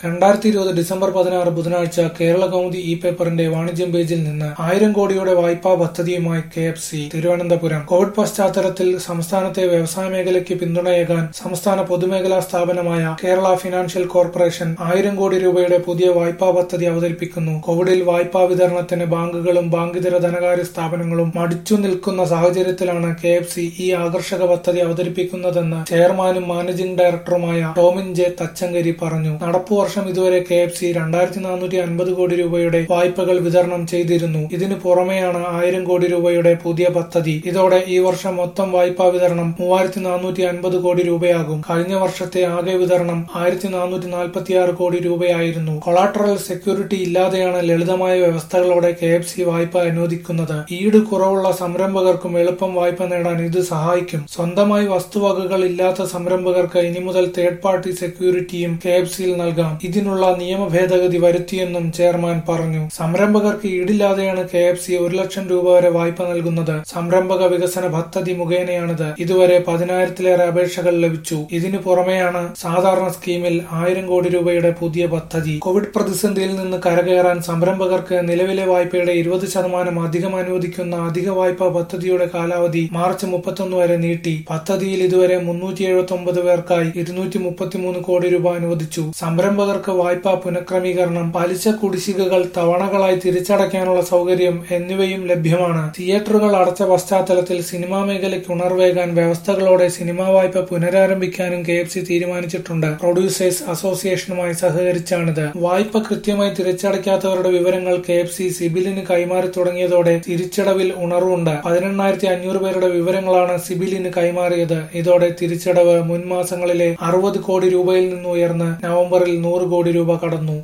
രണ്ടായിരത്തി ഇരുപത് ഡിസംബർ പതിനാറ് ബുധനാഴ്ച കേരള കൗമുദി ഇ പേപ്പറിന്റെ വാണിജ്യം പേജിൽ നിന്ന് ആയിരം കോടിയുടെ വായ്പാ പദ്ധതിയുമായി K F C Thiruvananthapuram covid പശ്ചാത്തലത്തിൽ സംസ്ഥാനത്തെ വ്യവസായ മേഖലയ്ക്ക് പിന്തുണയേകാൻ സംസ്ഥാന പൊതുമേഖലാ സ്ഥാപനമായ കേരള ഫിനാൻഷ്യൽ കോർപ്പറേഷൻ ആയിരം കോടി രൂപയുടെ പുതിയ വായ്പാ പദ്ധതി അവതരിപ്പിക്കുന്നു കോവിഡിൽ വായ്പാ വിതരണത്തിന് ബാങ്കുകളും ബാങ്കിതര ധനകാര്യ സ്ഥാപനങ്ങളും മടിച്ചു നിൽക്കുന്ന സാഹചര്യത്തിലാണ് കെ എഫ് സി ഈ ആകർഷക പദ്ധതി അവതരിപ്പിക്കുന്നതെന്ന് ചെയർമാനും മാനേജിംഗ് ഡയറക്ടറുമായ ടോമിൻ ജെ തച്ചങ്കരി പറഞ്ഞു നടപ്പു വർഷം ഇതുവരെ കെ എഫ് സി രണ്ടായിരത്തി നാനൂറ്റി അൻപത് കോടി രൂപയുടെ വായ്പകൾ വിതരണം ചെയ്തിരുന്നു ഇതിനു പുറമെയാണ് ആയിരം കോടി രൂപയുടെ പുതിയ പദ്ധതി ഇതോടെ ഈ വർഷം മൊത്തം വായ്പാ വിതരണം മൂവായിരത്തി നാനൂറ്റി അൻപത് കോടി രൂപയാകും കഴിഞ്ഞ വർഷത്തെ ആകെ വിതരണം ആയിരത്തി നാനൂറ്റി നാൽപ്പത്തിയാറ് കോടി രൂപയായിരുന്നു കൊളാട്രൽ സെക്യൂരിറ്റി ഇല്ലാതെയാണ് ലളിതമായ വ്യവസ്ഥകളോടെ കെ എഫ് സി വായ്പ അനുവദിക്കുന്നത് ഈട് കുറവുള്ള സംരംഭകർക്കും എളുപ്പം വായ്പ നേടാൻ ഇത് സഹായിക്കും സ്വന്തമായി വസ്തുവകകൾ ഇല്ലാത്ത സംരംഭകർക്ക് ഇനി മുതൽ തേർഡ് പാർട്ടി സെക്യൂരിറ്റിയും കെ എഫ് സിയിൽ നൽകാം ഇതിനുള്ള നിയമ ഭേദഗതി വരുത്തിയെന്നും ചെയർമാൻ പറഞ്ഞു സംരംഭകർക്ക് ഈടില്ലാതെയാണ് കെ എഫ് സി ഒരു ലക്ഷം രൂപ വരെ വായ്പ നൽകുന്നത് സംരംഭക വികസന പദ്ധതി മുഖേനയാണിത് ഇതുവരെ പതിനായിരത്തിലേറെ അപേക്ഷകൾ ലഭിച്ചു ഇതിനു പുറമെയാണ് സാധാരണ സ്കീമിൽ ആയിരം കോടി രൂപയുടെ പുതിയ പദ്ധതി കോവിഡ് പ്രതിസന്ധിയിൽ നിന്ന് കരകയറാൻ സംരംഭകർക്ക് നിലവിലെ വായ്പയുടെ ഇരുപത് ശതമാനം അധികം അനുവദിക്കുന്ന അധിക വായ്പാ പദ്ധതിയുടെ കാലാവധി മാർച്ച് മുപ്പത്തൊന്ന് വരെ നീട്ടി പദ്ധതിയിൽ ഇതുവരെ മുന്നൂറ്റി എഴുപത്തി ഒമ്പത് പേർക്കായി ഇരുന്നൂറ്റി മുപ്പത്തിമൂന്ന് കോടി രൂപ അനുവദിച്ചു സംരംഭകർക്ക് വായ്പാ പുനഃക്രമീകരണം പലിശ കുടിശ്ശികകൾ തവണകളായി തിരിച്ചടയ്ക്കാനുള്ള സൗകര്യം എന്നിവയും ലഭ്യമാണ് തിയേറ്ററുകൾ അടച്ച പശ്ചാത്തലത്തിൽ സിനിമാ മേഖലയ്ക്ക് ഉണർവേകാൻ വ്യവസ്ഥകളോടെ സിനിമാ വായ്പ പുനരാരംഭിക്കാനും കെ എഫ് സി തീരുമാനിച്ചിട്ടുണ്ട് പ്രൊഡ്യൂസേഴ്സ് അസോസിയേഷനുമായി സഹകരിച്ചാണിത് വായ്പ കൃത്യമായി തിരിച്ചടയ്ക്കാത്തവരുടെ വിവരങ്ങൾ കെ എഫ് സി സിബിലിന് കൈമാറി തുടങ്ങിയതോടെ തിരിച്ചടവിൽ ഉണർവുണ്ട് പതിനെണ്ണായിരത്തി അഞ്ഞൂറ് പേരുടെ വിവരങ്ങളാണ് സിബിലിന് കൈമാറിയത് ഇതോടെ തിരിച്ചടവ് മുൻ മാസങ്ങളിലെ അറുപത് കോടി രൂപയിൽ നിന്ന് ഉയർന്ന് നവംബറിൽ നൂറ് കോടി രൂപ കടന്നു